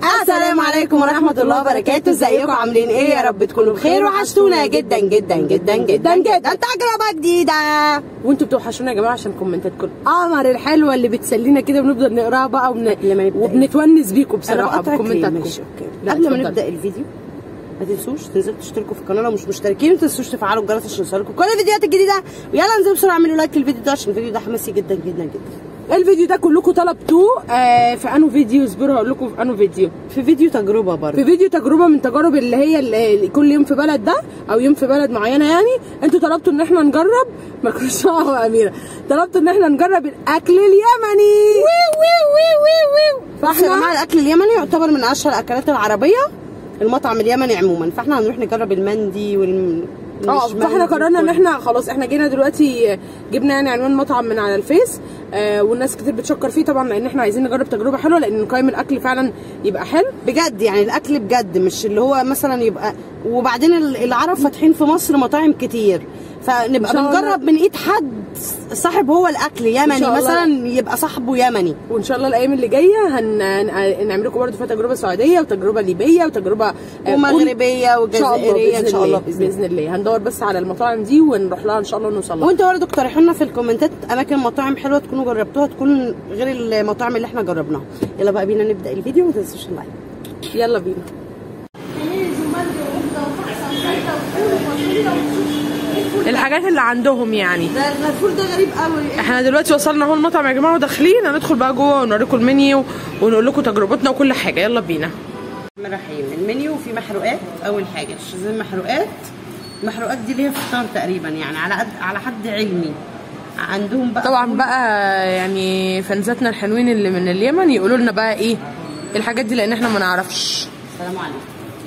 السلام عليكم ورحمة الله وبركاته ازيكم عاملين ايه يا رب تكونوا بخير وحشتونا جدا جدا جدا جدا جدا تجربة جديدة وانتوا بتوحشونا يا جماعه عشان كومنتاتكم القمر الحلوه اللي بتسلينا كده بنفضل نقراها بقى وبن... لما نبدأ وبنتونس بيكم انا بصراحه بقطعك ليه؟ بكومنتاتكم ماشي اوكي لا، قبل ما اتفضلي. نبدأ الفيديو ما تنسوش تنزلوا تشتركوا في القناه لو مش مشتركين ما تنسوش تفعلوا الجرس عشان يوصلكم كل الفيديوهات الجديده ويلا انزلوا بسرعه اعملوا لايك للفيديو ده عشان الفيديو ده حماسي جدا جدا جدا الفيديو ده كلكم طلبتوه آه في انو فيديو اصبروا هقول لكم في انو فيديو في فيديو تجربه برضه في فيديو تجربه من تجارب اللي هي اللي كل يوم في بلد ده او يوم في بلد معينه يعني انتوا طلبتوا ان احنا نجرب مالكوش دعوه اميره طلبتوا ان احنا نجرب الاكل اليمني بصوا يا جماعه الاكل اليمني يعتبر من اشهر الاكلات العربيه المطعم اليمني عموما فاحنا هنروح نجرب المندي وال اه مش فاحنا مندي قررنا ان وكل- احنا خلاص احنا جينا دلوقتي جبنا يعني عنوان مطعم من على الفيس آه والناس كتير بتشكر فيه طبعا لان احنا عايزين نجرب تجربه حلوه لان نقيم الاكل فعلا يبقى حلو بجد يعني الاكل بجد مش اللي هو مثلا يبقى وبعدين ال- العرب فاتحين في مصر مطاعم كتير فنبقى إن شاء الله. بنجرب من ايد حد صاحب هو الاكل يمني شاء الله. مثلا يبقى صاحبه يمني وان شاء الله الايام اللي جايه هن... هن- نعمل لكم برضه فيها تجربه سعوديه وتجربه ليبيه وتجربه آه، ومغربيه كل- ان شاء الله وجزائريه باذن ان شاء الله الله باذن الله هندور بس على المطاعم دي ونروح لها ان شاء الله ونوصل لها وانتوا برضه اقترحوا لنا في الكومنتات اماكن مطاعم حلوه تكونوا جربتوها تكون غير المطاعم اللي احنا جربناها يلا بقى بينا نبدا الفيديو وما تنسوش اللايك يلا بينا الحاجات اللي عندهم يعني ده الفول ده غريب قوي احنا دلوقتي وصلنا اهو المطعم يا جماعه وداخلين هندخل بقى جوه ونوريكم المنيو ونقول لكم تجربتنا وكل حاجه يلا بينا الرحمن الرحيم المنيو فيه محروقات اول حاجه زي المحروقات المحروقات دي اللي هي فطار تقريبا يعني على قد على حد علمي عندهم بقى طبعا بقى يعني فانزاتنا الحلوين اللي من اليمن يقولوا لنا بقى ايه الحاجات دي لان احنا ما نعرفش السلام عليكم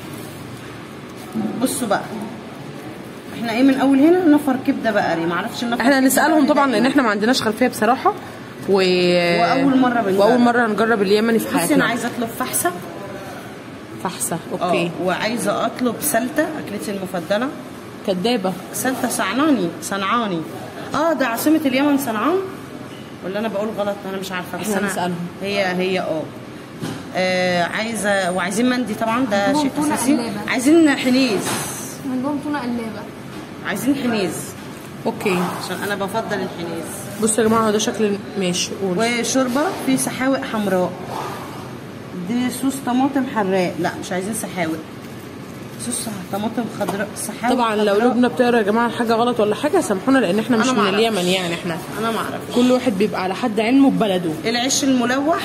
بصوا بقى احنا ايه من اول هنا نفر كبده بقري ما اعرفش النفر احنا كبدة نسالهم بقري طبعا ده لان إيه. احنا ما عندناش خلفيه بصراحه و... وأول مرة بنجرب. واول مره هنجرب اليمني في بصي انا حياتنا عايزه اطلب فحسه فحسه اه اوكي وعايزه اطلب سلته اكلتي المفضله كدابه سلته صنعاني صنعاني اه ده عاصمه اليمن صنعان ولا انا بقول غلط انا مش عارفه بس إحنا انا نسألهم. هي هي اه آه، عايزه وعايزين مندي طبعا ده عندهم شيء تونة اساسي قلابة. عايزين حنيز عندهم تونة قلابة عايزين حنيز اوكي عشان انا بفضل الحنيز بصوا يا جماعه هو ده شكل ماشي قول وشوربه في سحاوق حمراء دي صوص طماطم حراق لا مش عايزين سحاوق صوص طماطم خضراء سحاوق طبعا لو خضراء. لبنى بتقرا يا جماعه حاجه غلط ولا حاجه سامحونا لان احنا مش أنا من معرفش. اليمن يعني احنا انا ما اعرفش كل واحد بيبقى على حد علمه ببلده العيش الملوح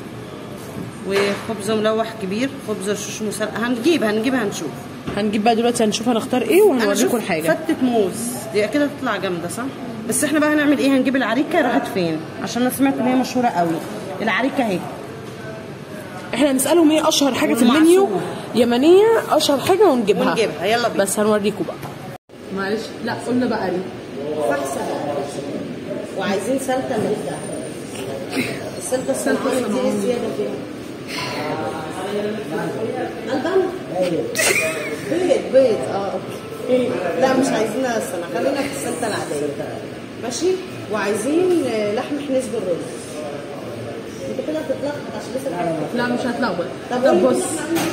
وخبز ملوح كبير خبز رشوش مسلقه هنجيب هنجيب هنشوف هنجيب بقى دلوقتي هنشوف هنختار ايه انا وهنوريكم شوف الحاجه فتة موز دي كده تطلع جامده صح بس احنا بقى هنعمل ايه هنجيب العريكه راحت فين عشان انا سمعت ان هي مشهوره قوي العريكه اهي احنا هنسالهم ايه اشهر حاجه في والمعصوب. المنيو يمنيه اشهر حاجه ونجيبها ونجيبها، يلا بينا. بس هنوريكم بقى معلش لا قلنا بقري فحسه وعايزين سلطه من ده السلطه الصنعاني دي إيه زياده فيها البن بيض بيض اه اوكي لا مش عايزين الصنع خلينا في السلطه العاديه ماشي وعايزين آه، لحم حنيس بالرز انت كده بتتلخبط عشان لسه الحاجة. لا مش هتلخبط طب طب قولي بص لحمة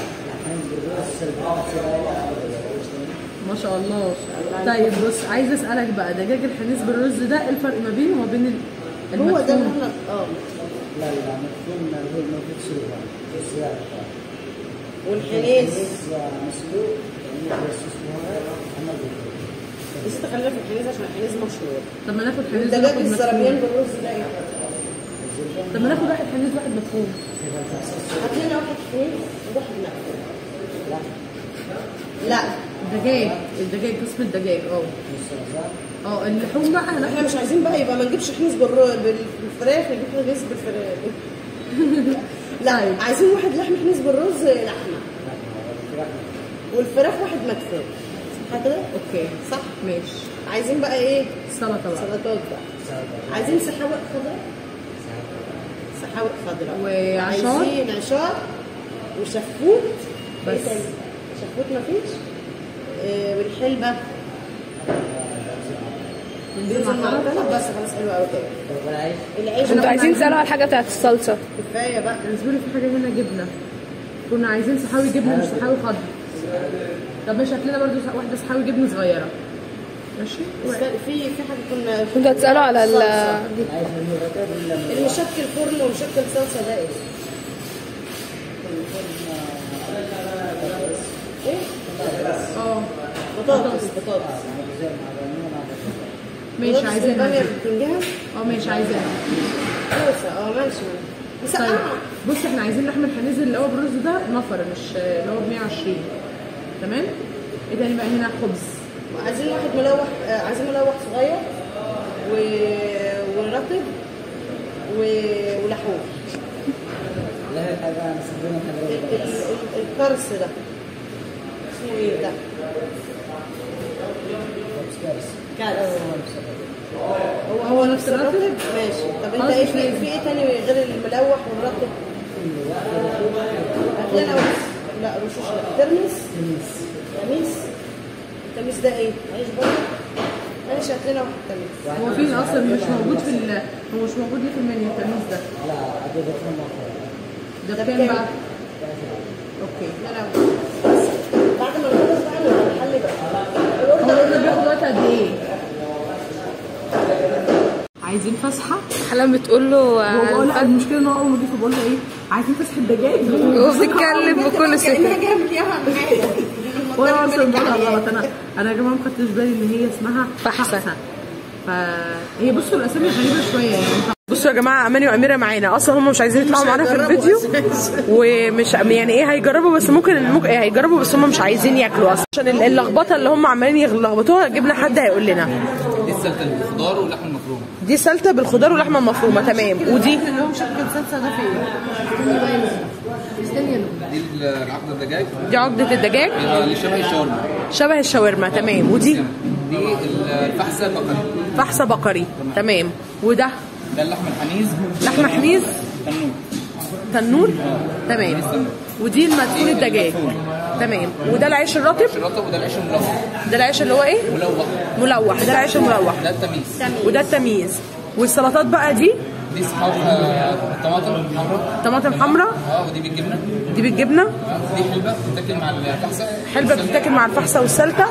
ما شاء الله طيب بص عايزه اسالك بقى دجاج الحنيس بالرز ده إيه الفرق ما بينه وما بين ال- هو ده اللي المدفون؟ احنا اه لا لا مدفون هو الموجود سلوى الزيادة والحنيس مسلوق بس اسمه محمد بس انت خلينا في الحنيس عشان الحنيس مشهور طب ما ناخد حنيس الدجاج وناخد السرابيان مدفون بالرز ده ايه؟ طب ما ناخد واحد حنيس واحد مدفون هات لنا واحد حنيس وواحد مقفول لا الدجاج الدجاج قسم الدجاج اه اه اللحوم بقى احنا هناخد مش عايزين بقى يبقى ما نجيبش حنيس بالر- بالفراخ نجيب حنيس بالفراخ لا عايزين واحد لحم حنيس بالرز لحمه والفراخ واحد مدفون صح كده؟ اوكي صح؟ ماشي عايزين بقى ايه؟ سلطه بقى سلطات بقى عايزين سحاوق خضراء سحاوق خضراء وعشار؟ عايزين عشار وشفوت بس. إيه تاني؟ شفوت مفيش آه والحلبة بينزل مع الطلب بس خلاص حلو قوي كده العيش انتوا عايزين تسألوا على الحاجة بتاعت الصلصة كفايه بقى بالنسبه لي في حاجه هنا جبنه كنا عايزين صحاوي جبنه مش صحاوي خضر طب ماشي هات لنا برضه واحده صحاوي جبنه صغيره ماشي في في حاجه كنا كنتوا هتسالوا على ال صلصة. عايز الهيرتات ولا المشكل فرن ومشكل صلصه ده ايه؟ ايه؟ اه بطاطس بطاطس زي مع بنين مع ماشي بطاطس عايزينها بالبامية دي. بالبتنجان اه ماشي عايزينها كوسه اه ماشي طيب مسقعه بص احنا عايزين لحم الحنيز اللي هو بالرز ده نفر مش اللي هو ب 120 تمام ايه تاني بقى هنا خبز عايزين واحد ملوح آه، عايزين ملوح صغير و... ورطب و... ولحوم لا حاجه انا استخدمها ال- حاجه ال- ال- الكرس ده اسمه ايه ده؟ كارثه كرس هو هو نفس الرطب ماشي طب انت خلاص ايه مش في, لازم. في ايه تاني غير الملوح والرطب؟ هات لنا بس لا رشوش لا ترمس تميس التميس ده ايه؟ عيش برضه؟ ماشي هات لنا واحد تميس هو فين اصلا مش موجود في ال... هو مش موجود ليه في المنيو التمييز ده لا عدد فهم ده ده بكام بكام؟ بقى؟ اوكي لا لا بس بعد ما نخلص بقى نبقى نحل بقى هو الأوردر الراجل بياخد وقت قد ايه؟ عايزين فسحه حلم بتقول له هو بقول لا المشكله ان هو اول ما جيت بقول له ايه عايزين فسحه دجاج وبتتكلم بكل ثقه كأنها جايه من اليمن حاجه وانا اصلا بقولها غلط انا انا يا جماعه ما خدتش بالي ان هي اسمها فحسة. فهي بصوا الاسامي غريبه شويه يعني بصوا يا جماعه اماني واميره معانا اصلا هم مش عايزين يطلعوا معانا في هيجربوا الفيديو أساساً. ومش يعني ايه هيجربوا بس ممكن ممكن إيه هيجربوا بس هم مش عايزين ياكلوا اصلا عشان ال- اللخبطه اللي هم عمالين يلخبطوها جبنا حد هيقول لنا دي السلطه بالخضار واللحمه المفرومه دي سلطه بالخضار واللحمه المفرومه تمام ودي اللي هو مشكل صلصه ده فين؟ دي العقد الدجاج دي عقده الدجاج اللي شبه الشاورما شبه الشاورما تمام ودي دي الفحسه بقري فحصه بقري تمام وده ده اللحم الحنيز لحمه حنيز تنور تنور تمام ودي المدفون الدجاج تمام وده العيش الرطب الرطب وده العيش الملوح ده العيش اللي هو ايه ملوح ملوح ده العيش الملوح ده التميز وده التمييز والسلطات بقى دي دي صحاب آه، طماطم حمراء طماطم حمراء اه ودي بالجبنه دي بالجبنه آه، دي حلبه بتتاكل مع الفحسه حلبه بتتاكل مع الفحصه والسلطه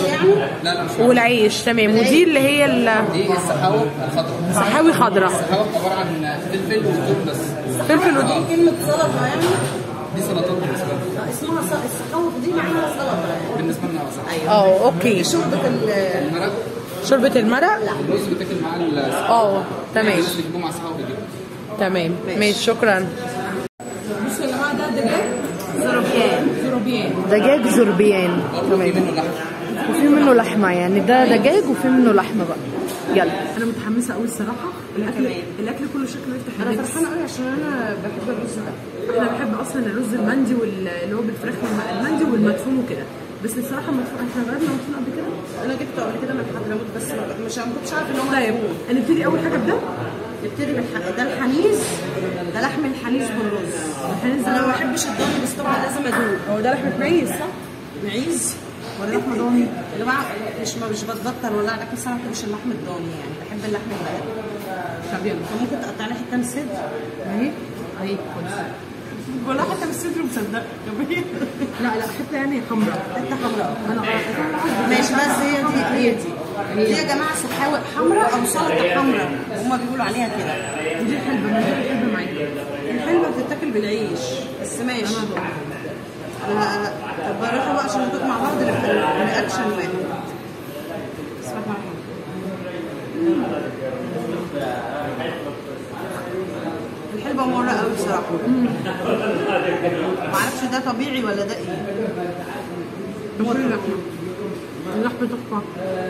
لا لا مش والعيش تمام ودي اللي هي دي السحاوه الخضراء الصحاوي خضراء السحاوه عباره عن فلفل وثوم بس فلفل ودي كلمه سلطه يعني دي سلطات بالنسبه لنا اسمها ص- السحوف دي معناها سلطه يعني بالنسبه لنا صح اه اوكي شوربه ال المرق شوربه المرق الرز بتاكل مع السحاوه اه تمام الناس بيجيبوه مع السحاوه بالجبنه تمام ماشي شكرا بصوا يا جماعه ده دجاج زربيان زربيان دجاج زربيان برضه في منه لحم وفي منه لحمه يعني ده دجاج وفي منه لحمه بقى يلا انا متحمسه قوي الصراحه الاكل الاكل كله شكله يفتح انا النفس فرحانه قوي عشان انا بحب الرز ده انا بحب اصلا الرز المندي واللي هو بالفراخ والم- المندي والمدفون وكده بس الصراحه المدفون احنا جربنا مدفون قبل كده انا جبته قبل كده من حضرموت بس ما- مش ما كنتش عارفه ان هو طيب مدفون. هنبتدي اول حاجه بده نبتدي بالح... ده الحنيز ده لحم الحنيز بالرز الحنيز انا ده- ما بحبش الضاني بس طبعا لازم ادوق هو ده لحمه معيز صح؟ معيز ولا لحمه ضاني يا جماعه مش مش بتبطل ولا لكن بس انا ما بحبش اللحم الضاني يعني بحب اللحم البلدي طب يلا فممكن تقطع لي حته من الصدر اهي اهي ولا حته من الصدر مصدق لا لا حته يعني حمراء حته حمراء انا ماشي بس هي دي هي دي دي يا جماعه سحاوق حمراء او سلطه حمراء هما بيقولوا عليها كده ودي حلبه من غير حلبه معايا الحلوه بتتاكل بالعيش بس ماشي انا طب بروح بقى عشان ندوق مع بعض نبقى الاكشن واحد بسم الله الرحمن الرحيم الحلبة مرة قوي بصراحة معرفش ده طبيعي ولا ده ايه مرة اللحمه اللحمه تحفه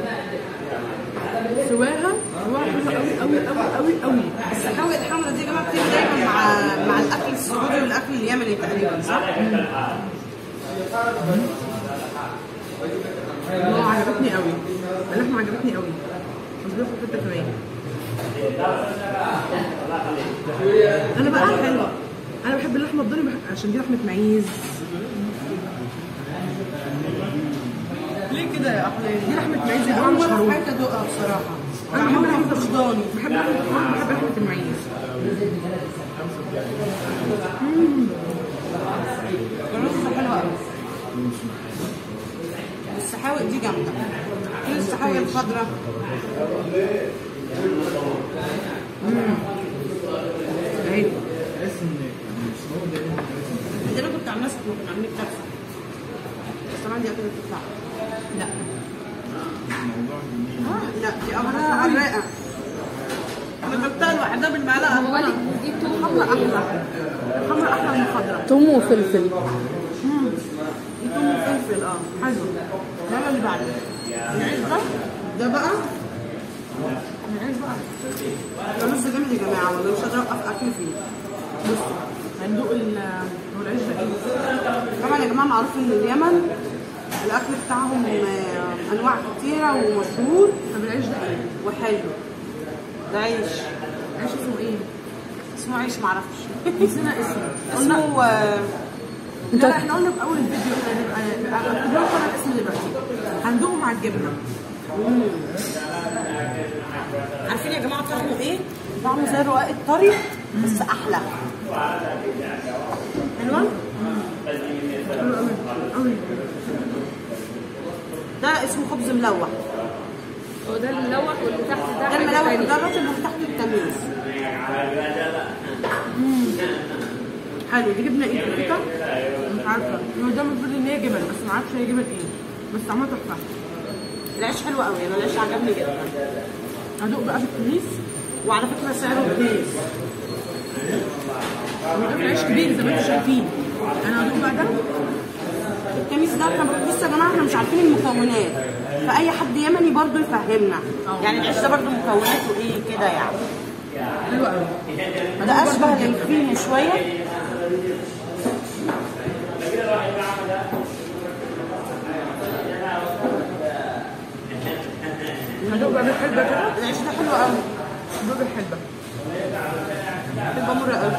سواها سواها حلوه قوي قوي قوي قوي قوي السحاوي الحمرا دي يا جماعة بتيجي دايما مع مع الأكل السعودي والأكل اليمني تقريبا صح؟ والله عجبتني قوي اللحمه عجبتني قوي بس بياخد حته كمان انا بقى حلوه انا بحب اللحمه الضاني بحب عشان دي لحمه معيز ليه كده يا أحلام؟ دي لحمه معيز يا جماعه أول مش مرة في هروح حياتي أدوقها بصراحة انا بحب عمري ما لحمه كنت ضاني بحب لحمه الضاني بحب لحمه المعيز السحاوي دي جامده في السحاوي الخضراء اهي عندنا كنت عاملاه سكوت كنا عاملين كبسه بس طبعا دي اكيد بتطلع لا آه، لا دي امرها حراقه انا جبتها لوحدها بالمعلقه دي الحمرا احلى الحمرا احلى من الخضراء توم وفلفل دي توم وفلفل اه حلو ده اللي بعده العيش ده ده بقى العيش بقى ده رز جامد يا جماعه والله مش قادره اوقف اكل فيه بصوا هندوق ال هو العيش ده ايه؟ طبعا يا جماعه معروف ان اليمن الاكل بتاعهم آه، انواع كتيره ومشهور طب العيش ده ايه؟ وحلو ده عيش عيش اسمه ايه؟ اسمه عيش معرفش نسينا اسمه اسمه آه، لا لا احنا قلنا في اول الفيديو احنا هنبقى اكتب لكم انا الاسم دلوقتي هندوقه مع الجبنه عارفين يا جماعه طعمه ايه؟ طعمه زي الرقاق الطري بس احلى حلوه؟ حلو قوي قوي ده اسمه خبز ملوح هو ده الملوح واللي تحت ده ده حاجة الملوح تانية. ده الرطب اللي تحت التمييز حلو دي جبنه ايه كده؟ مش عارفه هو ده المفروض ان هي جبن بس ما اعرفش هي جبن ايه بس طعمها تحفه العيش حلو قوي انا العيش عجبني جدا هدوق بقى بالتميس وعلى فكره سعره رخيص هو ده العيش كبير زي ما انتم شايفين انا هدوق بقى ده التمييز ده احنا بصوا يا جماعه احنا مش عارفين المكونات فاي حد يمني برضو يفهمنا يعني العيش ده برضو مكوناته ايه كده يعني حلو قوي ده اشبه للفينو شويه هدوق بقى بالحلبه كده العيش ده حلو قوي هدوق بالحلبه حلوه مره قوي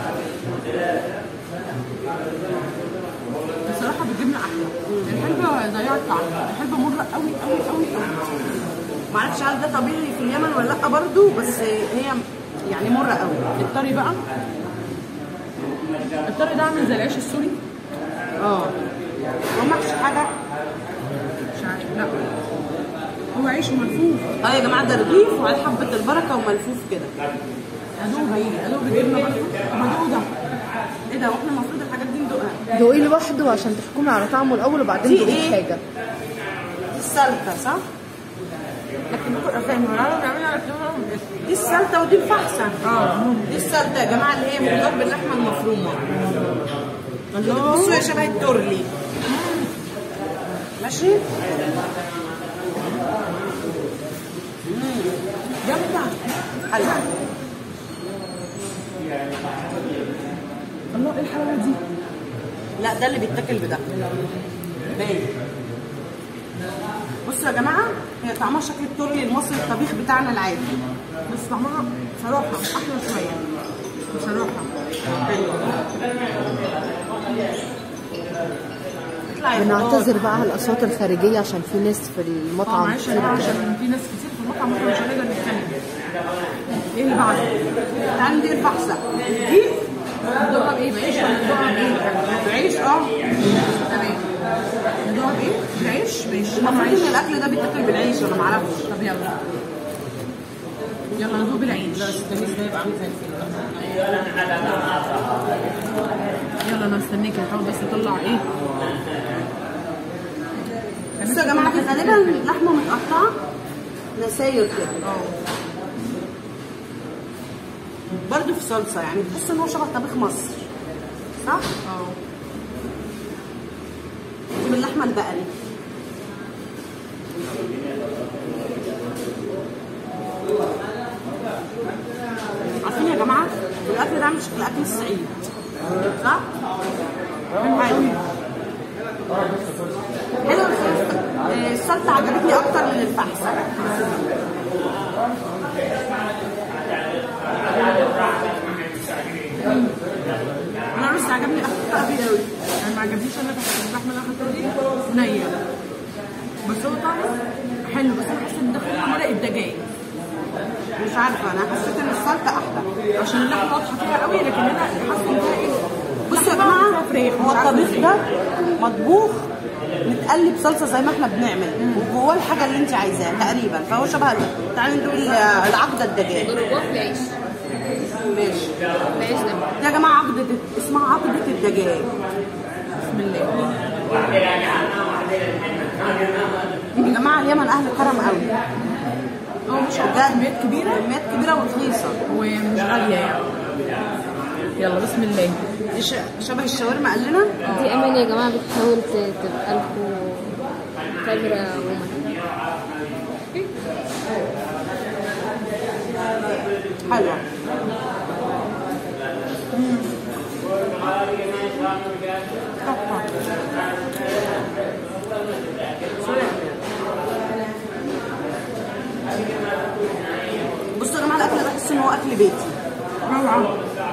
بصراحه بالجبنه احلى الحلبه ضيعت طعم الحلبه مره قوي قوي قوي قوي معرفش هل ده طبيعي في اليمن ولا لا برضو بس هي يعني مره قوي الطري بقى الطري ده عامل زي العيش السوري اه هو محشي حاجه مش عارف لا هو عيش وملفوف اه يا جماعه ده رغيف وعلى حبه البركه وملفوف كده ادوق بايه ادوق بالجبنه برضه طب ادوق ده ايه ده واحنا المفروض الحاجات دي ندوقها دوقيه لوحده عشان تحكمي على طعمه الاول وبعدين دي دوقي إيه؟ حاجه دي السلطه صح؟ لكن بكره فاهم انا بنعملها دي السلطه ودي الفحسه اه دي السلطه يا جماعه اللي هي مضاد باللحمه المفرومه الله بصوا يا شبه التورلي ماشي جامده حلو الله ايه الحلاوه دي لا ده اللي بيتاكل بده باين بصوا يا جماعه هي طعمها شكل التورلي المصري الطبيخ بتاعنا العادي بس طعمها صراحه احلى شويه بصراحه اطلع يا خضار. بنعتذر بقى على الاصوات الخارجيه عشان في ناس في اه المطعم معلش يا كتير جماعه كده. عشان في ناس كتير في المطعم واحنا مش هنقدر نتكلم ايه اللي بعده؟ عندي الفحسه دي ندوقها بايه؟ بعيش ولا ندوقها بايه؟ بعيش اه تمام ندوقها بايه؟ بعيش ماشي المفروض عيش ان الاكل ده بيتاكل بالعيش انا معرفش طب يلا يلا ندوق بالعيش التمييز ده يبقى عامل زي الفل يلا انا مستنيك هحاول بس اطلع ايه بصوا يا جماعه دي غالبا لحمه متقطعه نساير كده اه برضه في صلصه يعني تحس ان هو شبه طبيخ مصر صح؟ اه دي باللحمه البقري عارفين يا جماعه الاكل ده عامل شكل اكل الصعيد صح؟ حلو حلو الصلصه آه، السلطه عجبتني اكتر من الفحسه انا الرز عجبني اكتر قوي قوي انا ما عجبنيش انا تحت اللحمه اللي اخدتها دي نيه بس هو طعمه حلو بس انا حاسه ان ده فوق مرق الدجاج مش عارفه انا حسيت ان السلطه احلى عشان اللحمه واضحه فيها قوي لكن انا حاسه ان فيها ايه بصوا يا لحمة جماعه فيها فراخ هو مش عارفة الطبيخ إزاي. ده مطبوخ متقلب صلصه زي ما احنا بنعمل وجواه الحاجه اللي انت عايزاها تقريبا فهو شبه ال- تعالي ندوق ال- العقده الدجاج جربوها في العيش ماشي العيش ده يا جماعه عقده اسمها عقده الدجاج بسم الله يا جماعه اليمن اهل كرم قوي هو مش بجد كميات كبيره كميات كبيره ورخيصه ومش غاليه يعني يلا بسم الله دي ش- شبه الشاورما قال لنا دي امان يا جماعه بتحاول ت- تبقى لكم كاميرا وما حلوه بصوا يا جماعه الاكل ده بحس ان هو اكل بيتي روعه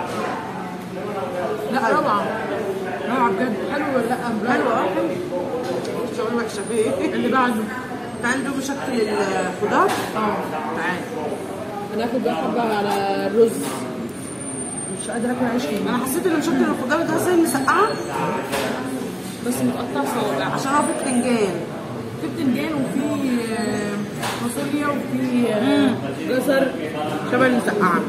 لا روعه روعه بجد حلو ولا لا حلو اه حلو الشاورما وحشه في ايه اللي بعده عنده مشكل الخضار اه تعال هناخد بقى حبه على الرز مش قادره اكل عيش فيه انا حسيت ان مشكل الخضار ده زي المسقعه بس متقطع صوابع عشان هو في بتنجان في بتنجان وفي آه، فاصوليا وفي آه، جزر شبه المسقعه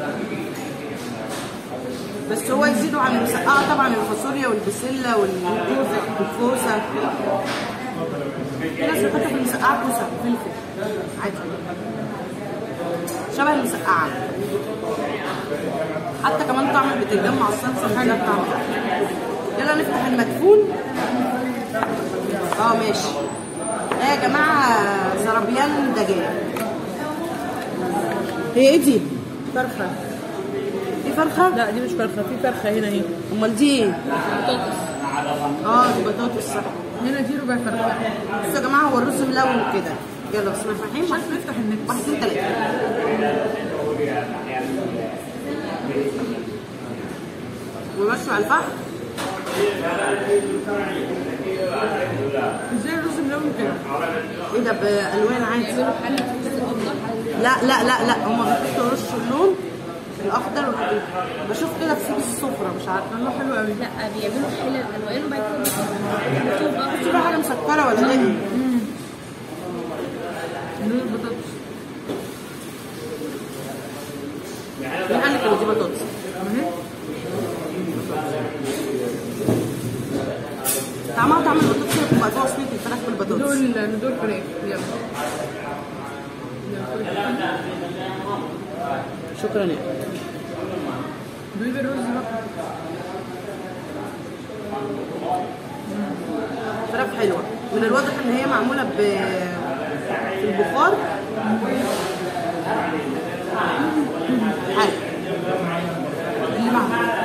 بس هو يزيدوا عن المسقعه طبعا الفاصوليا والبسله والكوسه والكوسه في ناس بتحط في المسقعه كوسه فلفل عادي شبه المسقعه حتى كمان طعم البتنجان مع الصلصه حاجه طعم يلا نفتح المدفون اه ماشي ايه يا جماعه زرابيان دجاج هي ايه دي؟ فرخه دي فرخه؟ لا دي مش فرخه في فرخه هنا اهي امال دي ايه؟ بطاطس اه دي بطاطس صح هنا دي ربع فرخه بصوا يا جماعه هو الرز ملون كده يلا بسم الله الرحمن الرحيم عشان نفتح النت واحد اتنين تلاته ومشوا على الفحم ازاي الرز ملون كده ايه ده بالوان عادي لا لا لا لا هما بيحطوا رش اللون الاخضر والحاجات بشوف كده في سوق السفره مش عارفه الله حلو قوي لا بيعملوا حلل الالوان وبعد كده دي بقى حاجه مسكره ولا ايه؟ لون البطاطس مين قال لك ان دي بطاطس؟ اهي طعمها طعم البطاطس اللي بتبقى جوه صينيه الفراخ بالبطاطس دول دول فراخ يلا شكرا يا دوقي الرز بقى فراخ حلوه من الواضح ان هي معموله ب في البخار حلو اللي معمول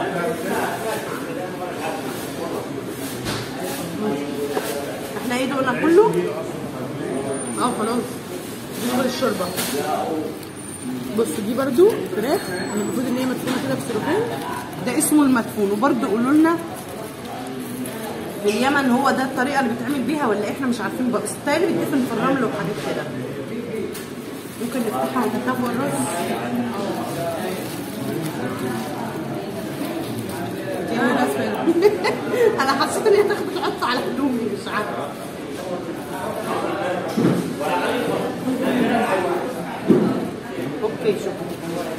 احنا ايه دقنا كله اه خلاص دي غير الشوربه بص دي برضو فراخ المفروض ان هي مدفونه كده في سلوفان ده اسمه المدفون وبرده قولوا لنا في اليمن هو ده الطريقه اللي بيتعمل بيها ولا احنا مش عارفين بقى بس التاني بيتدفن في الرمل وحاجات كده ممكن نفتحها ونتابع الرز دي مدفن انا حسيت ان هي تاخد تحط على هدومي مش عارفه اوكي شكرا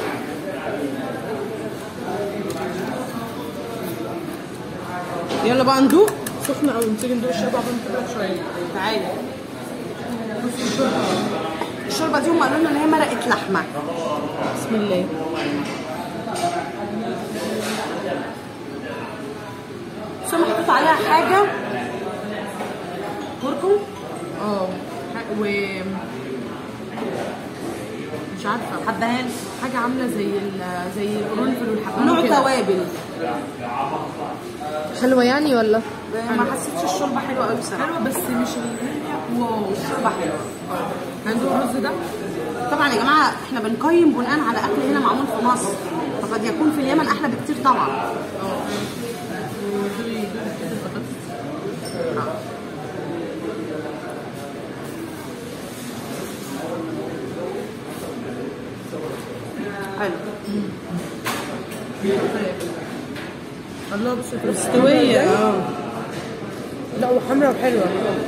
يلا بقى ندوق سخنه قوي نسيب ندوق الشوربه عشان تبرد شويه تعالي بص الشوربه الشوربه دي هم قالوا لنا ان هي مرقه لحمه بسم الله بس هم محطوط عليها حاجه كركم اه ح- و مش عارفه حبهان حاجه عامله زي ال... زي القرنفل والحبهان نوع كده. توابل حلوه يعني ولا ما حسيتش الشوربه حلوه قوي بصراحه حلوه بس مش اللي هي واو الشوربه حلوه هندوق الرز ده طبعا يا جماعه احنا بنقيم بناء على اكل هنا معمول في مصر فقد يكون في اليمن احلى بكتير طبعا ودوقي دوقي كده البطاطس حلو الله بص مستويه اه لا وحمرا وحلوه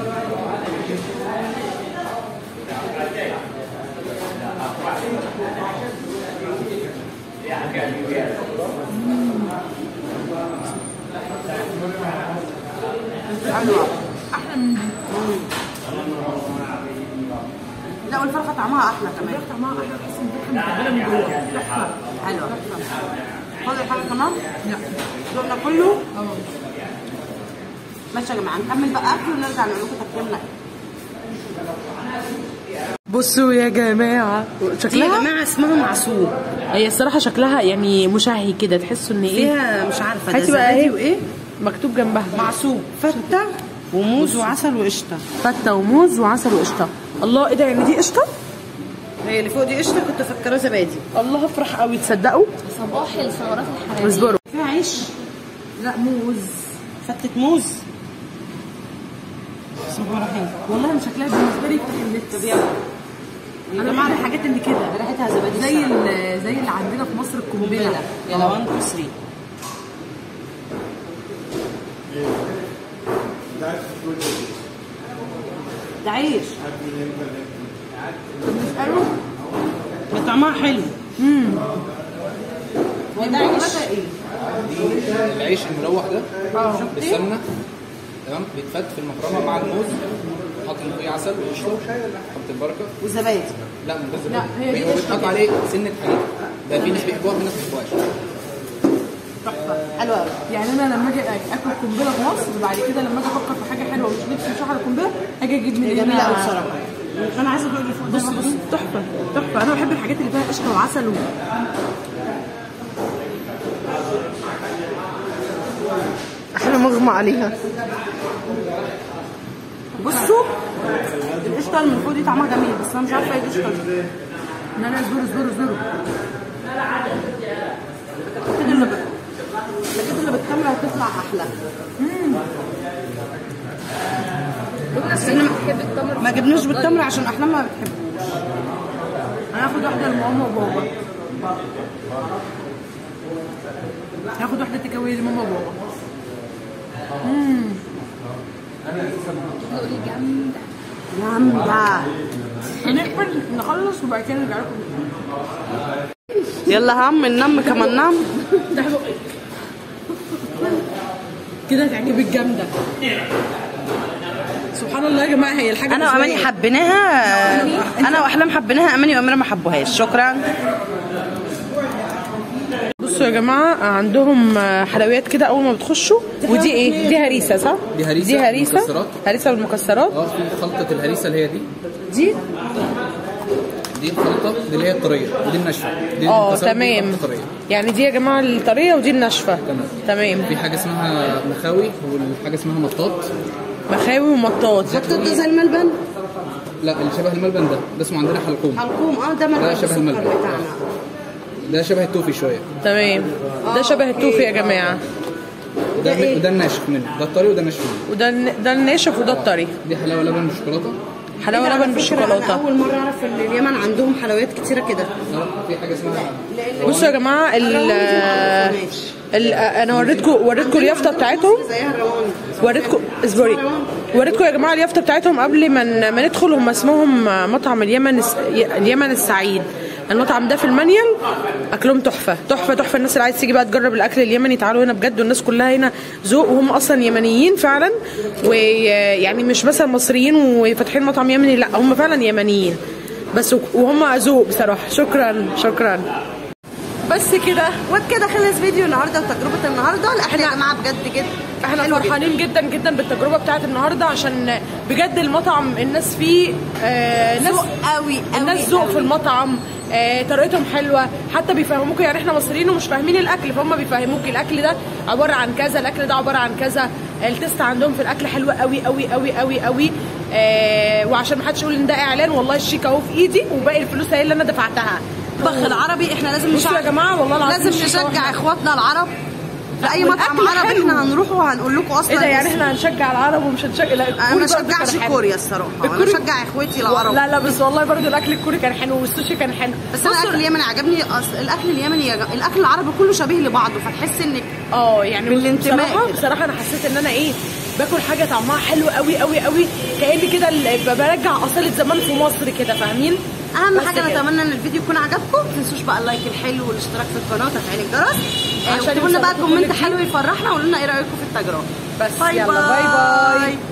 حلوه احلى من دي لا والفرخه طعمها احلى كمان طعمها احلى تحس ان الفرخه متبله من جوه تحفه حلوه خد الحاجه كمان لا ذوقنا كله اه ماشي يا جماعه نكمل بقى اكل ونرجع نقول لكم تكملنا بصوا يا جماعه دي يا شكلها جماعه اسمها معصوب هي الصراحه شكلها يعني مشهي كده تحسوا ان ايه فيها مش عارفه ده هاتي بقى زبادي ايه وايه مكتوب جنبها معصوب فته وموز وعسل وقشطه فته وموز وعسل وقشطه الله ايه ده يعني دي قشطه هي اللي فوق دي قشطه كنت فاكراه زبادي الله افرح قوي تصدقوا صباح الثورات الحرارية اصبروا فيها عيش لا موز فتة موز بسم الله الرحمن الرحيم والله من شكلها بالنسبه لي يفتح النت طب يلا انا مع الحاجات اللي كده ريحتها زبادي زي الصراحة. ال- زي اللي عندنا في مصر القنبله قنبله يلا 1 2 3 ده عيش بتسالوا ده طعمها حلو امم هو ده عيش العيش الملوح ده بالسمنه تمام بيتفت في المفرمه مع الموز حط فيه عسل وقشطه حط البركه والزبادي لا من غير لا، هي دي زبادي قشطة بيحط عليه سنه حليب ده في ناس بيحبوها في ناس ما بيحبوهاش حلوه قوي يعني انا لما اجي اكل قنبله في مصر بعد كده لما اجي افكر في حاجه حلوه ومش نفسي مش على قنبله اجي اجيب من هي هنا جميله قوي بصراحه انا عايزه ادوق اللي فوق ده بص بص تحفه تحفه انا بحب الحاجات اللي فيها قشطه وعسل و... احنا مغمى عليها بصوا القشطه اللي من فوق دي طعمها جميل بس انا مش عارفه ايه القشطه دي لا لا زوروا زوروا زوروا اكيد اللي بت... اكيد اللي بالتمر هتطلع احلى بس انا ما- ما جبناش بالتمر عشان احلام ما بتحبوش انا هاخد واحده لماما وبابا هاخد واحده تيك اواي لماما وبابا دول جامدة جامده هنقفل نخلص وبعد كده نرجع لكم يلا هم ننام كمان نام ده بقك كده هتعجبك جامده سبحان الله يا جماعه هي الحاجه انا بالنسبة واماني لي- حبيناها انا واحلام حبيناها اماني واميره ما حبوهاش شكرا بصوا يا جماعه عندهم حلويات كده اول ما بتخشوا ودي ايه دي هريسه صح دي هريسة دي هريسه بالمكسرات. هريسه بالمكسرات اه في خلطه الهريسه اللي هي دي دي دي الخلطه دي اللي هي الطريه ودي الناشفه دي اه المكسرات دي تمام الخلطة الطريه يعني دي يا جماعه الطريه ودي الناشفه تمام. تمام في حاجه اسمها مخاوي والحاجه اسمها مطاط مخاوي ومطاط ده زي الملبن لا اللي شبه الملبن ده ده اسمه عندنا حلقوم حلقوم اه ده ملبن ده شبه السكر الملبن. بتاعنا ده شبه التوفي شويه تمام ده شبه التوفي يا جماعه وده وده الناشف منه ده الطري وده الناشف منه وده الن- ده الناشف وده الطري دي حلاوه لبن بالشوكولاته حلاوه على لبن فكرة بالشوكولاته انا اول مره اعرف ان اليمن عندهم حلويات كتيره كده اه في حاجه اسمها بصوا يا جماعه ال ال انا وريتكم وريتكم اليافطه بتاعتهم زيها الرواني وريتكم اصبري وريتكم يا جماعه اليافطه بتاعتهم قبل ما ن- ما ندخل هم اسمهم مطعم اليمن الس- اليمن السعيد المطعم ده في المنيل اكلهم تحفه تحفه تحفه الناس اللي عايز تيجي بقى تجرب الاكل اليمني تعالوا هنا بجد والناس كلها هنا ذوق وهم اصلا يمنيين فعلا ويعني مش مثلا مصريين وفاتحين مطعم يمني لا هم فعلا يمنيين بس وهم ذوق بصراحه شكرا شكرا بس كده وبكده خلص فيديو النهارده وتجربه النهارده الاكل يا جماعه بجد جد احنا حلو جدا. فرحانين جدا جدا بالتجربه بتاعت النهارده عشان بجد المطعم الناس فيه آه ناس ذوق قوي قوي الناس ذوق قوي. في المطعم آه طريقتهم حلوه حتى بيفهموك يعني احنا مصريين ومش فاهمين الاكل فهم بيفهموك الاكل ده عباره عن كذا الاكل ده عباره عن كذا التست عندهم في الاكل حلوه قوي قوي قوي قوي قوي آه وعشان ما حدش يقول ان ده اعلان والله الشيك اهو في ايدي وباقي الفلوس هي اللي انا دفعتها الطبخ العربي احنا لازم بصوا يا نشجع جماعه والله العظيم لازم الشيك أهو. نشجع اخواتنا العرب في اي مطعم والأكل عربي حلو. احنا هنروح وهنقول لكم اصلا ايه ده يعني اسم. احنا هنشجع العرب ومش هنشجع لا انا الكوري ما برضه كان بشجعش حلو. كوريا الصراحه انا الكوري- بشجع اخواتي العرب لا لا بس والله برضه الاكل الكوري كان حلو والسوشي كان حلو بس انا الاكل اليمني عجبني أص- الاكل اليمني يا جماعة- الاكل العربي كله شبيه لبعضه فتحس انك اه يعني بالانتماء بصراحه كده. بصراحه انا حسيت ان انا ايه باكل حاجه طعمها حلو قوي قوي قوي كاني كده ال- برجع اصاله زمان في مصر كده فاهمين اهم بس حاجه كده. نتمنى ان الفيديو يكون عجبكم ما تنسوش بقى اللايك الحلو والاشتراك في القناه وتفعيل الجرس آه، عشان واكتبوا لنا بقى يوصلكم كل كومنت جديد. حلو يفرحنا وقولوا لنا ايه رايكم في التجربه بس باي يلا باي باي. باي